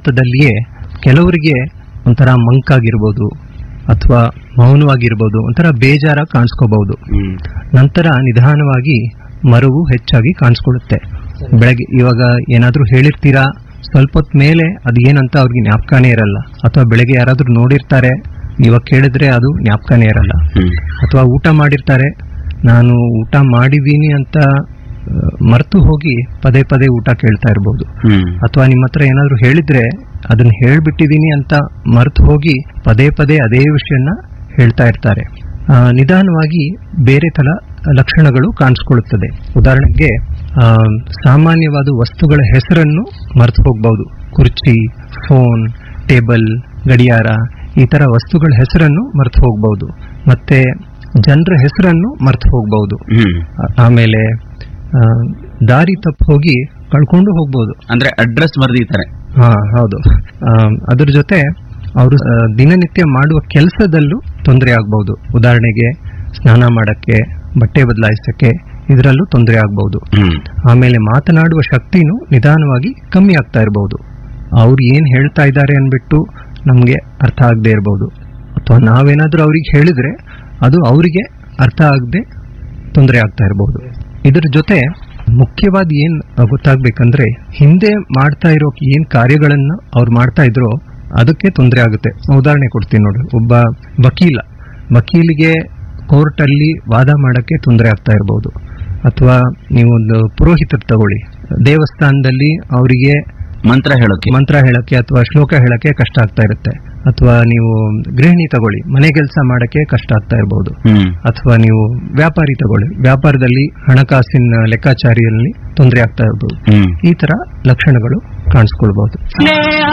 ಹಂತದಲ್ಲಿಯೇ ಕೆಲವರಿಗೆ ಒಂಥರ ಮಂಕಾಗಿರ್ಬೋದು ಅಥವಾ ಮೌನವಾಗಿರ್ಬೋದು ಒಂಥರ ಬೇಜಾರ ಕಾಣಿಸ್ಕೋಬಹುದು ಹ್ಮ್ ನಂತರ ನಿಧಾನವಾಗಿ ಮರುವು ಹೆಚ್ಚಾಗಿ ಕಾಣಿಸ್ಕೊಳ್ಳುತ್ತೆ ಬೆಳಗ್ಗೆ ಇವಾಗ ಏನಾದ್ರೂ ಹೇಳಿರ್ತೀರಾ ಸ್ವಲ್ಪ ಹೊತ್ತು ಮೇಲೆ ಅದು ಏನಂತ ಅವ್ರಿಗೆ ಜ್ಞಾಪಕನೇ ಇರಲ್ಲ ಅಥವಾ ಬೆಳಗ್ಗೆ ಯಾರಾದ್ರೂ ನೋಡಿರ್ತಾರೆ ಇವಾಗ ಕೇಳಿದ್ರೆ ಅದು ಜ್ಞಾಪಕನೇ ಇರಲ್ಲ ಹ್ಮ್ ಅಥವಾ ಊಟ ಮಾಡಿರ್ತಾರೆ ನಾನು ಊಟ ಮಾಡಿದ್ದೀನಿ ಅಂತ ಮರೆತು ಹೋಗಿ ಪದೇ ಪದೇ ಊಟ ಕೇಳ್ತಾ ಇರ್ಬೋದು ಹ್ಮ್ ಅಥವಾ ನಿಮ್ಮ ಹತ್ರ ಏನಾದ್ರು ಹೇಳಿದ್ರೆ ಅದನ್ನ ಹೇಳ್ಬಿಟ್ಟಿದೀನಿ ಅಂತ ಮರೆತು ಹೋಗಿ ಪದೇ ಪದೇ ಅದೇ ವಿಷಯನ ಹೇಳ್ತಾ ಇರ್ತಾರೆ ಆ, ನಿಧಾನವಾಗಿ ಬೇರೆ ತರ ಲಕ್ಷಣಗಳು ಕಾಣಿಸ್ಕೊಳ್ಳುತ್ತದೆ ಉದಾಹರಣೆಗೆ ಆ, ಸಾಮಾನ್ಯವಾದ ವಸ್ತುಗಳ ಹೆಸರನ್ನು ಮರೆತು ಹೋಗಬಹುದು ಕುರ್ಚಿ ಫೋನ್ ಟೇಬಲ್ ಗಡಿಯಾರ ಈ ತರ ವಸ್ತುಗಳ ಹೆಸರನ್ನು ಮರೆತು ಹೋಗಬಹುದು ಮತ್ತೆ ಜನರ ಹೆಸರನ್ನು ಮರೆತು ಹೋಗಬಹುದು ಹ್ಮ್ ಆಮೇಲೆ ಆ, ದಾರಿ ತಪ್ಪು ಹೋಗಿ ಕಳ್ಕೊಂಡು ಹೋಗ್ಬೋದು ಅಂದ್ರೆ ಅಡ್ರೆಸ್ ಬರ್ದಿದ್ದಾರೆ ಹಾ ಹೌದು ಆ, ಅದ್ರ ಜೊತೆ ಅವರು ದಿನನಿತ್ಯ ಮಾಡುವ ಕೆಲಸದಲ್ಲೂ ತೊಂದರೆ ಆಗ್ಬಹುದು ಉದಾಹರಣೆಗೆ ಸ್ನಾನ ಮಾಡಕ್ಕೆ ಬಟ್ಟೆ ಬದಲಾಯಿಸಕ್ಕೆ ಇದರಲ್ಲೂ ತೊಂದರೆ ಆಗ್ಬಹುದು ಹ್ಮ್ ಆಮೇಲೆ ಮಾತನಾಡುವ ಶಕ್ತಿನೂ ನಿಧಾನವಾಗಿ ಕಮ್ಮಿ ಆಗ್ತಾ ಇರಬಹುದು ಅವ್ರು ಏನ್ ಹೇಳ್ತಾ ಇದ್ದಾರೆ ಅನ್ಬಿಟ್ಟು ನಮ್ಗೆ ಅರ್ಥ ಆಗದೆ ಇರಬಹುದು ಅಥವಾ ನಾವೇನಾದ್ರೂ ಅವ್ರಿಗೆ ಹೇಳಿದ್ರೆ ಅದು ಅವರಿಗೆ ಅರ್ಥ ಆಗದೆ ತೊಂದರೆ ಆಗ್ತಾ ಇರಬಹುದು ಇದರ ಜೊತೆ ಮುಖ್ಯವಾದ ಏನ್ ಗೊತ್ತಾಗ್ಬೇಕಂದ್ರೆ ಹಿಂದೆ ಮಾಡ್ತಾ ಇರೋ ಏನ್ ಕಾರ್ಯಗಳನ್ನ ಅವ್ರು ಮಾಡ್ತಾ ಇದ್ರೋ ಅದಕ್ಕೆ ತೊಂದರೆ ಆಗುತ್ತೆ ಉದಾಹರಣೆ ಕೊಡ್ತೀನಿ ನೋಡಿ ಒಬ್ಬ ವಕೀಲ ವಕೀಲಿಗೆ ಕೋರ್ಟ್ ಅಲ್ಲಿ ವಾದ ಮಾಡಕ್ಕೆ ತೊಂದರೆ ಆಗ್ತಾ ಇರಬಹುದು ಅಥವಾ ನೀವು ಒಂದು ಪುರೋಹಿತರು ತಗೊಳ್ಳಿ ದೇವಸ್ಥಾನದಲ್ಲಿ ಅವರಿಗೆ ಮಂತ್ರ ಹೇಳೋಕೆ ಮಂತ್ರ ಹೇಳಕ್ಕೆ ಅಥವಾ ಶ್ಲೋಕ ಹೇಳಕ್ಕೆ ಕಷ್ಟ ಆಗ್ತಾ ಇರುತ್ತೆ ಅಥವಾ ನೀವು ಗೃಹಿಣಿ ತಗೊಳ್ಳಿ ಮನೆ ಕೆಲಸ ಮಾಡಕ್ಕೆ ಕಷ್ಟ ಆಗ್ತಾ ಇರಬಹುದು ಹ್ಮ್ ಅಥವಾ ನೀವು ವ್ಯಾಪಾರಿ ತಗೊಳ್ಳಿ ವ್ಯಾಪಾರದಲ್ಲಿ ಹಣಕಾಸಿನ ಲೆಕ್ಕಾಚಾರಿಯಲ್ಲಿ ತೊಂದರೆ ಆಗ್ತಾ ಇರಬಹುದು ಹ್ಮ್ ಈ ತರ ಲಕ್ಷಣಗಳು ಕಾಣಿಸ್ಕೊಳ್ಬಹುದು ಸ್ನೇಹ